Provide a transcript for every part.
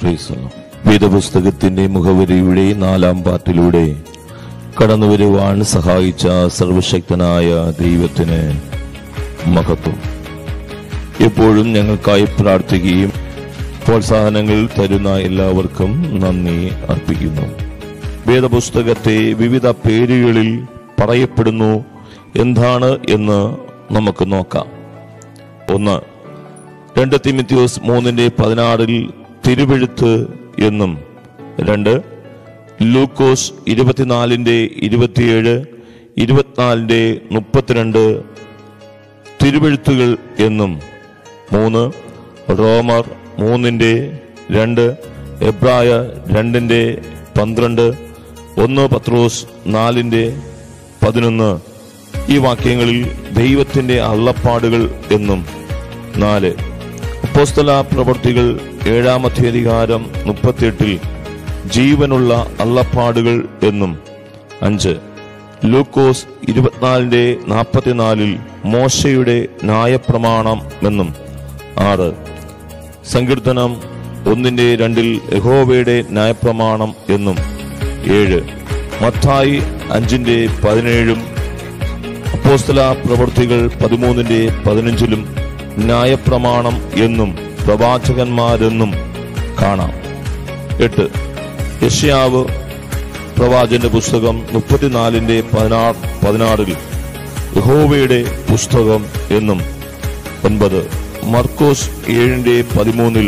ക്രൈസ്തലം വേദപുസ്തകത്തിന്റെ മുഖവരിയുടെ നാലാം പാർട്ടിലൂടെ കടന്നു വരുവാൻ സഹായിച്ച സർവശക്തനായ ദൈവത്തിന് മഹത്വം എപ്പോഴും ഞങ്ങൾക്കായി പ്രാർത്ഥിക്കുകയും പ്രോത്സാഹനങ്ങൾ തരുന്ന എല്ലാവർക്കും നന്ദി അർപ്പിക്കുന്നു വേദപുസ്തകത്തെ വിവിധ പേരുകളിൽ പറയപ്പെടുന്നു എന്താണ് എന്ന് നമുക്ക് നോക്കാം ഒന്ന് രണ്ട് തിമിത്യോസ് മൂന്നിന്റെ പതിനാറിൽ തിരുവെഴുത്ത് എന്നും രണ്ട് ലൂക്കോസ് ഇരുപത്തിനാലിന്റെ ഇരുപത്തിയേഴ് ഇരുപത്തിനാലിന്റെ മുപ്പത്തിരണ്ട് തിരുവെഴുത്തുകൾ എന്നും മൂന്ന് റോമർ മൂന്നിന്റെ രണ്ട് എബ്രായ രണ്ടിന്റെ പന്ത്രണ്ട് ഒന്ന് പത്രോസ് നാലിന്റെ പതിനൊന്ന് ഈ വാക്യങ്ങളിൽ ദൈവത്തിന്റെ അള്ളപ്പാടുകൾ എന്നും നാല് അപ്പോസ്തല പ്രവർത്തികൾ ഏഴാമത്തെ അധികാരം മുപ്പത്തിയെട്ടിൽ ജീവനുള്ള അള്ളപ്പാടുകൾ എന്നും അഞ്ച് ലൂക്കോസ് ഇരുപത്തിനാലിന്റെ നാൽപ്പത്തിനാലിൽ മോശയുടെ ന്യായപ്രമാണം എന്നും ആറ് സങ്കീർത്തനം ഒന്നിന്റെ രണ്ടിൽ യഹോവയുടെ ന്യായപ്രമാണം എന്നും ഏഴ് മത്തായി അഞ്ചിന്റെ പതിനേഴും അപ്പോസ്തല പ്രവർത്തികൾ പതിമൂന്നിന്റെ പതിനഞ്ചിലും ന്യായപ്രമാണം എന്നും പ്രവാചകന്മാരെന്നും കാണാം എട്ട് യഷ്യാവ് പ്രവാചന്റെ പുസ്തകം മുപ്പത്തിനാലിന്റെ പതിനാറ് പതിനാറിൽ യഹോവയുടെ പുസ്തകം എന്നും ഒൻപത് മർക്കോസ് ഏഴിന്റെ പതിമൂന്നിൽ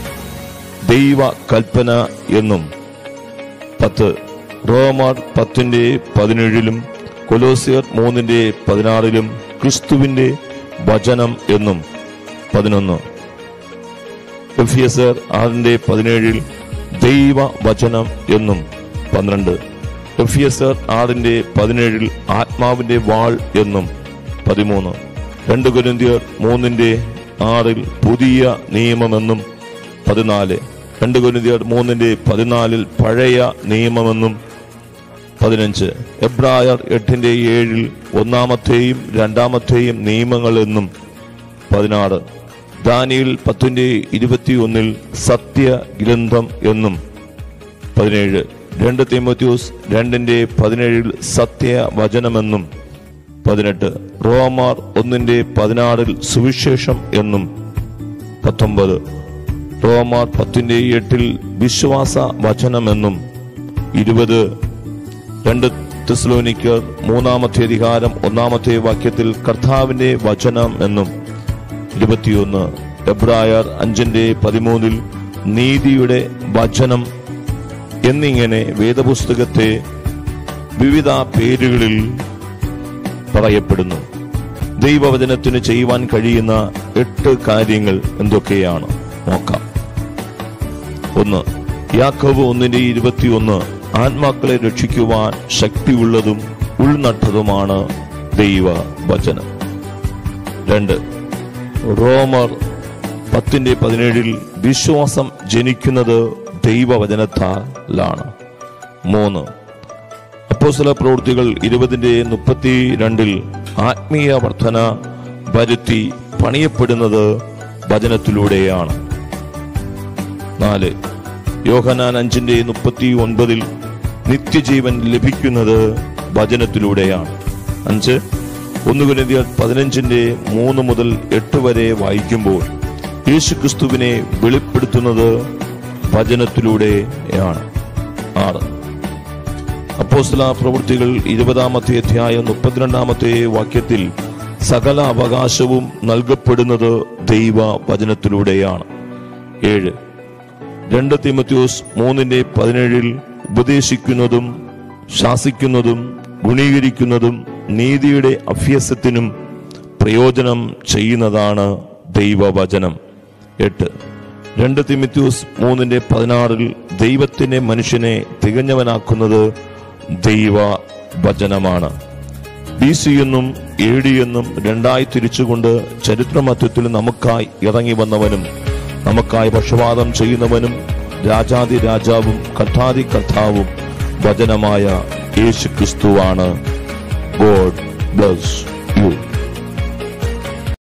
ദൈവ കൽപ്പന എന്നും പത്ത് റോമാർ പത്തിന്റെ പതിനേഴിലും കൊലോസിയർ മൂന്നിന്റെ പതിനാറിലും ക്രിസ്തുവിന്റെ വചനം എന്നും പതിനൊന്ന് എഫിയസർ ആറിന്റെ പതിനേഴിൽ ദൈവ വചനം എന്നും പന്ത്രണ്ട് എഫിയസർ ആറിന്റെ പതിനേഴിൽ ആത്മാവിന്റെ വാൾ എന്നും പതിമൂന്ന് രണ്ട് കുരിന്തിയർ മൂന്നിന്റെ ആറിൽ പുതിയ നിയമമെന്നും പതിനാല് രണ്ട് കുരിന്തിയർ മൂന്നിന്റെ പതിനാലിൽ പഴയ നിയമമെന്നും പതിനഞ്ച് എബ്രായർ എട്ടിന്റെ ഏഴിൽ ഒന്നാമത്തെയും രണ്ടാമത്തെയും നിയമങ്ങൾ എന്നും പതിനാറ് ദാനിയിൽ പത്തിന്റെ ഇരുപത്തിയൊന്നിൽ സത്യ ഗ്രന്ഥം എന്നും പതിനേഴ് രണ്ട് തിമോത്യൂസ് രണ്ടിന്റെ പതിനേഴിൽ സത്യ വചനമെന്നും പതിനെട്ട് റോമാർ ഒന്നിന്റെ പതിനാറിൽ സുവിശേഷം എന്നും പത്തൊമ്പത് റോമാർ പത്തിന്റെ എട്ടിൽ വിശ്വാസ വചനമെന്നും ഇരുപത് രണ്ട് തെസ്ലോനിക്കർ മൂന്നാമത്തെ അധികാരം ഒന്നാമത്തെ വാക്യത്തിൽ കർത്താവിന്റെ വചനം എന്നും ഇരുപത്തിയൊന്ന് എബ്രായർ അഞ്ചിന്റെ പതിമൂന്നിൽ നീതിയുടെ വചനം എന്നിങ്ങനെ വേദപുസ്തകത്തെ വിവിധ പേരുകളിൽ പറയപ്പെടുന്നു ദൈവവചനത്തിന് ചെയ്യുവാൻ കഴിയുന്ന എട്ട് കാര്യങ്ങൾ എന്തൊക്കെയാണ് നോക്കാം ഒന്ന് യാക്കോബ് ഒന്നിന്റെ ഇരുപത്തിയൊന്ന് ആത്മാക്കളെ രക്ഷിക്കുവാൻ ശക്തിയുള്ളതും ഉൾനട്ടതുമാണ് ദൈവ വചനം രണ്ട് റോമർ പത്തിന്റെ പതിനേഴിൽ വിശ്വാസം ജനിക്കുന്നത് ദൈവവചനത്താലാണ് മൂന്ന് അപ്പോസ്തല പ്രവൃത്തികൾ ഇരുപതിന്റെ മുപ്പത്തി രണ്ടിൽ ആത്മീയ വർധന വരുത്തി പണിയപ്പെടുന്നത് വചനത്തിലൂടെയാണ് നാല് യോഹനാൻ അഞ്ചിന്റെ മുപ്പത്തി ഒൻപതിൽ നിത്യജീവൻ ലഭിക്കുന്നത് വചനത്തിലൂടെയാണ് അഞ്ച് ഒന്ന് കുരിന്തിയർ പതിനഞ്ചിന്റെ മൂന്ന് മുതൽ എട്ട് വരെ വായിക്കുമ്പോൾ യേശുക്രിസ്തുവിനെ വെളിപ്പെടുത്തുന്നത് വചനത്തിലൂടെയാണ് ആറ് അപ്പോസ്തല പ്രവൃത്തികൾ ഇരുപതാമത്തെ അധ്യായം മുപ്പത്തിരണ്ടാമത്തെ വാക്യത്തിൽ സകല അവകാശവും നൽകപ്പെടുന്നത് ദൈവ വചനത്തിലൂടെയാണ് ഏഴ് രണ്ട് തിമത്യോസ് മൂന്നിന്റെ പതിനേഴിൽ ഉപദേശിക്കുന്നതും ശാസിക്കുന്നതും ഗുണീകരിക്കുന്നതും നീതിയുടെ അഭ്യസത്തിനും പ്രയോജനം ചെയ്യുന്നതാണ് ദൈവവചനം എട്ട് രണ്ട് തിമിത്യൂസ് മൂന്നിന്റെ പതിനാറിൽ ദൈവത്തിന്റെ മനുഷ്യനെ തികഞ്ഞവനാക്കുന്നത് ദൈവ വചനമാണ് ബി സി എന്നും എ ഡി എന്നും രണ്ടായി തിരിച്ചുകൊണ്ട് ചരിത്രമധ്യത്തിൽ നമുക്കായി ഇറങ്ങി വന്നവനും നമുക്കായി പക്ഷപാതം ചെയ്യുന്നവനും രാജാതി രാജാവും കർത്താതി കർത്താവും വചനമായ യേശു ക്രിസ്തുവാണ് ഗോഡ് ബ്ലസ് യു